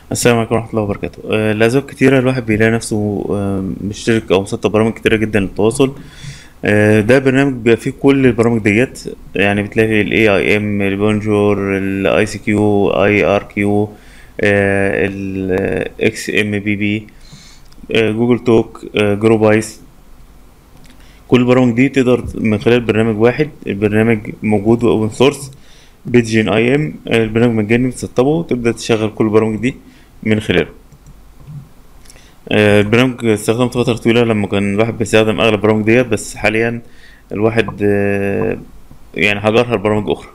السلام عليكم ورحمة الله وبركاته آه، لأسباب كتيرة الواحد بيلاقي نفسه آه، مشترك أو مسطب برامج كتيرة جدا للتواصل آه، ده برنامج بيبقى فيه كل البرامج ديت يعني بتلاقي ال AIM البونجور ال ICQ IRQ آه، ال XMPP آه، جوجل توك آه، جروبايس كل البرامج دي تقدر من خلال برنامج واحد البرنامج موجود اوبن سورس بيجين اي ام البرنامج مجاني بتسطبه وتبدأ تشغل كل البرامج دي من خلاله آه، البرنامج استخدمته فترة طويلة لما كان الواحد بيستخدم أغلب البرامج ديت بس حاليا الواحد آه، يعني هجرها لبرامج أخرى